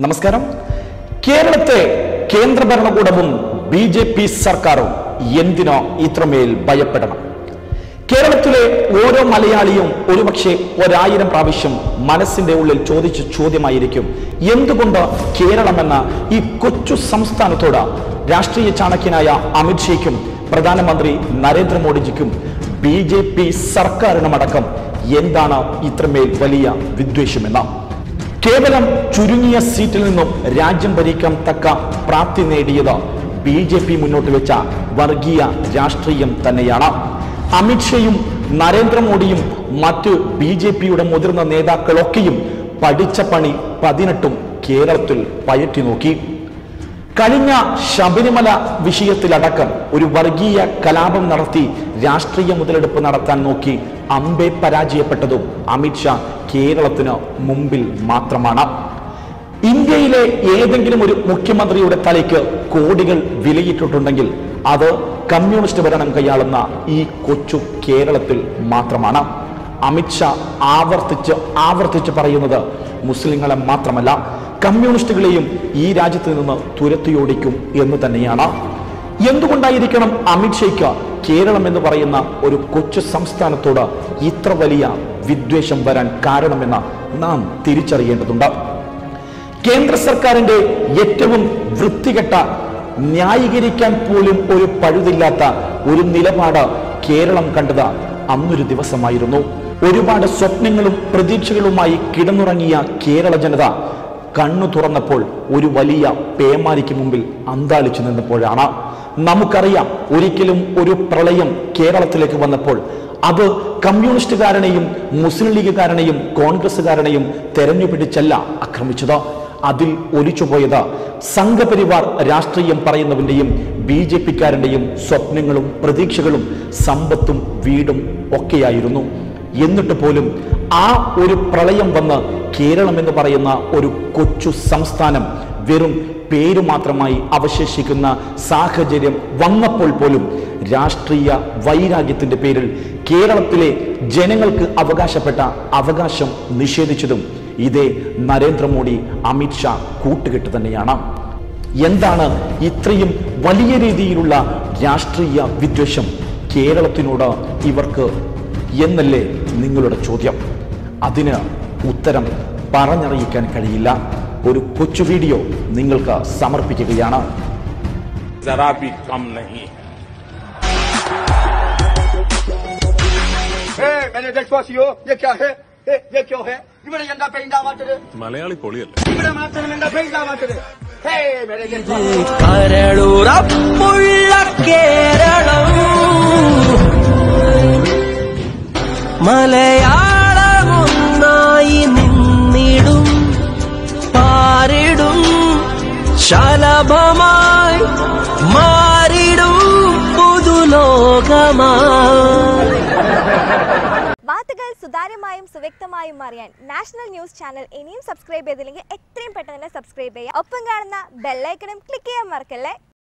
നമസ്കാരം കേരളത്തെ കേന്ദ്ര ഭരണകൂടവും ബി ജെ പി സർക്കാരും എന്തിനോ ഇത്രമേൽ ഭയപ്പെടണം കേരളത്തിലെ ഓരോ മലയാളിയും ഒരുപക്ഷെ ഒരായിരം പ്രാവശ്യം മനസ്സിന്റെ ഉള്ളിൽ ചോദിച്ച ചോദ്യമായിരിക്കും എന്തുകൊണ്ട് കേരളമെന്ന ഈ കൊച്ചു സംസ്ഥാനത്തോട് രാഷ്ട്രീയ ചാണക്യനായ അമിത്ഷയ്ക്കും പ്രധാനമന്ത്രി നരേന്ദ്രമോദിജിക്കും ബി ജെ പി സർക്കാരിനുമടക്കം എന്താണ് ഇത്രമേൽ വലിയ വിദ്വേഷമെന്ന് കേവലം ചുരുങ്ങിയ സീറ്റിൽ നിന്നും രാജ്യം ഭരിക്കാൻ തക്ക പ്രാപ്തി നേടിയത് ബി ജെ പി മുന്നോട്ട് വെച്ച വർഗീയ രാഷ്ട്രീയം തന്നെയാണ് അമിത്ഷയും നരേന്ദ്രമോദിയും മറ്റ് ബി ജെ പിയുടെ മുതിർന്ന നേതാക്കളൊക്കെയും പഠിച്ച പണി പതിനെട്ടും കേരളത്തിൽ പയറ്റി നോക്കി കഴിഞ്ഞ ശബരിമല വിഷയത്തിലടക്കം ഒരു വർഗീയ കലാപം നടത്തി രാഷ്ട്രീയ മുതലെടുപ്പ് നടത്താൻ നോക്കി അമ്പെ പരാജയപ്പെട്ടതും അമിത്ഷാ കേരളത്തിന് മുമ്പിൽ മാത്രമാണ് ഇന്ത്യയിലെ ഏതെങ്കിലും ഒരു മുഖ്യമന്ത്രിയുടെ തലയ്ക്ക് കോടികൾ വിലയിട്ടിട്ടുണ്ടെങ്കിൽ അത് കമ്മ്യൂണിസ്റ്റ് ഭരണം കൈയാളുന്ന ഈ കൊച്ചു കേരളത്തിൽ മാത്രമാണ് അമിത്ഷാ ആവർത്തിച്ച് ആവർത്തിച്ച് പറയുന്നത് മുസ്ലിങ്ങളെ മാത്രമല്ല കമ്മ്യൂണിസ്റ്റുകളെയും ഈ രാജ്യത്ത് നിന്ന് തുരത്തിയോടിക്കും എന്ന് തന്നെയാണ് എന്തുകൊണ്ടായിരിക്കണം അമിത്ഷയ്ക്ക് കേരളം എന്ന് പറയുന്ന ഒരു കൊച്ചു സംസ്ഥാനത്തോട് ഇത്ര വലിയ വിദ്വേഷം വരാൻ കാരണമെന്ന് നാം തിരിച്ചറിയേണ്ടതുണ്ട് കേന്ദ്ര സർക്കാരിന്റെ ഏറ്റവും വൃത്തികെട്ട ന്യായീകരിക്കാൻ പോലും ഒരു പഴുതില്ലാത്ത ഒരു നിലപാട് കേരളം കണ്ടത് അന്നൊരു ദിവസമായിരുന്നു ഒരുപാട് സ്വപ്നങ്ങളും പ്രതീക്ഷകളുമായി കിടന്നുറങ്ങിയ കേരള ജനത കണ്ണു തുറന്നപ്പോൾ ഒരു വലിയ പേമാരിക്ക് മുമ്പിൽ അന്താളിച്ചു നിന്നപ്പോഴാണ് നമുക്കറിയാം ഒരിക്കലും ഒരു പ്രളയം കേരളത്തിലേക്ക് വന്നപ്പോൾ അത് കമ്മ്യൂണിസ്റ്റുകാരനെയും മുസ്ലിം ലീഗുകാരനെയും കോൺഗ്രസ്സുകാരനെയും തെരഞ്ഞുപിടിച്ചല്ല ആക്രമിച്ചത് അതിൽ ഒലിച്ചുപോയത് സംഘപരിവാർ രാഷ്ട്രീയം പറയുന്നവന്റെയും ബി ജെ പിക്കാരൻ്റെയും സ്വപ്നങ്ങളും പ്രതീക്ഷകളും സമ്പത്തും വീടും ഒക്കെയായിരുന്നു എന്നിട്ട് പോലും ആ ഒരു പ്രളയം വന്ന് കേരളം എന്ന് പറയുന്ന ഒരു കൊച്ചു സംസ്ഥാനം വെറും പേരു മാത്രമായി അവശേഷിക്കുന്ന സാഹചര്യം വന്നപ്പോൾ പോലും രാഷ്ട്രീയ വൈരാഗ്യത്തിന്റെ പേരിൽ കേരളത്തിലെ ജനങ്ങൾക്ക് അവകാശപ്പെട്ട അവകാശം നിഷേധിച്ചതും ഇതേ നരേന്ദ്രമോദി അമിത്ഷാ കൂട്ടുകെട്ട് തന്നെയാണ് എന്താണ് ഇത്രയും വലിയ രീതിയിലുള്ള രാഷ്ട്രീയ വിദ്വേഷം കേരളത്തിനോട് ഇവർക്ക് എന്നല്ലേ നിങ്ങളുടെ ചോദ്യം അതിന് ഉത്തരം പറഞ്ഞറിയിക്കാൻ കഴിയില്ല ഒരു കൊച്ചു വീഡിയോ നിങ്ങൾക്ക് സമർപ്പിക്കുകയാണ് जरा भी कम नहीं है ए, मैंने देशवासियों ये क्या है ए, ये क्यों है ഇവിടെ എന്താ പെയിന്റ് ആവാത്തത് മലയാളി പൊളിയല്ലേ ഇവിടെ മാത്രം എന്താ പെയിന്റ് ആവാത്തത് ഹേ മേരെ ദേശവാസി കരളുറപ്പുള്ള കേരളം മലയാളമൊന്നായി നിന്നിടും പാരിടും ശലഭമായി മാറിടും പുതുലോകമായി വാർത്തകൾ സുതാര്യമായും സുവ്യക്തമായും അറിയാൻ നാഷണൽ ന്യൂസ് ചാനൽ ഇനിയും സബ്സ്ക്രൈബ് ചെയ്തില്ലെങ്കിൽ എത്രയും പെട്ടെന്ന് തന്നെ സബ്സ്ക്രൈബ് ചെയ്യുക ഒപ്പം കാണുന്ന ബെല്ലൈക്കണും ക്ലിക്ക് ചെയ്യാൻ മറക്കല്ലേ